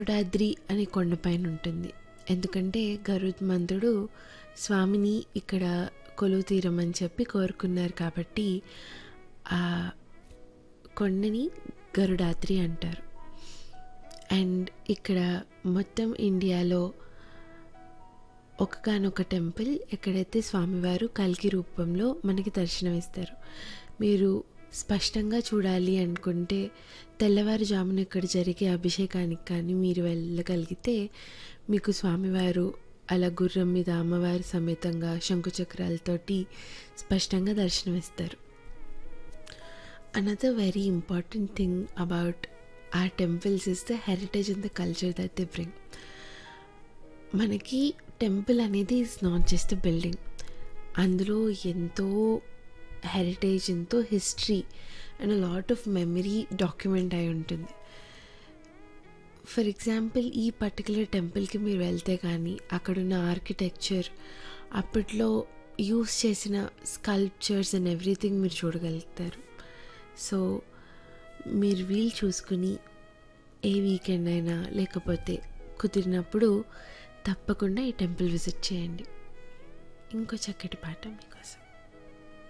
గరుడాద్రి అనే కొండపైన ఉంటుంది ఎందుకంటే గరుత్మంతుడు స్వామిని ఇక్కడ కొలువు తీరమని చెప్పి కోరుకున్నారు కాబట్టి ఆ కొండని గరుడాద్రి అంటారు అండ్ ఇక్కడ మొత్తం ఇండియాలో ఒకగానొక టెంపుల్ ఎక్కడైతే స్వామివారు కల్కి రూపంలో మనకి దర్శనమిస్తారు మీరు స్పష్టంగా చూడాలి అనుకుంటే తెల్లవారుజామున ఇక్కడ జరిగే అభిషేకానికి కానీ మీరు వెళ్ళగలిగితే మీకు స్వామివారు అలా గుర్రం మీద అమ్మవారి సమేతంగా శంకుచక్రాలతోటి స్పష్టంగా దర్శనమిస్తారు another very important thing about ఆ temples is the heritage and the culture that they bring మనకి టెంపుల్ అనేది ఇస్ నాట్ జస్ట్ బిల్డింగ్ అందులో ఎంతో హెరిటేజ్ ఎంతో history and lot of memory document అయి ఉంటుంది ఫర్ ఎగ్జాంపుల్ ఈ పర్టికులర్ టెంపుల్కి మీరు వెళ్తే కానీ అక్కడున్న ఆర్కిటెక్చర్ అప్పట్లో యూస్ చేసిన స్కల్ప్చర్స్ అండ్ ఎవ్రీథింగ్ మీరు చూడగలుగుతారు సో మీరు వీలు చూసుకుని ఏ వీకెండ్ అయినా లేకపోతే కుదిరినప్పుడు తప్పకుండా ఈ టెంపుల్ విజిట్ చేయండి ఇంకో చక్కటి పాట మీకోసం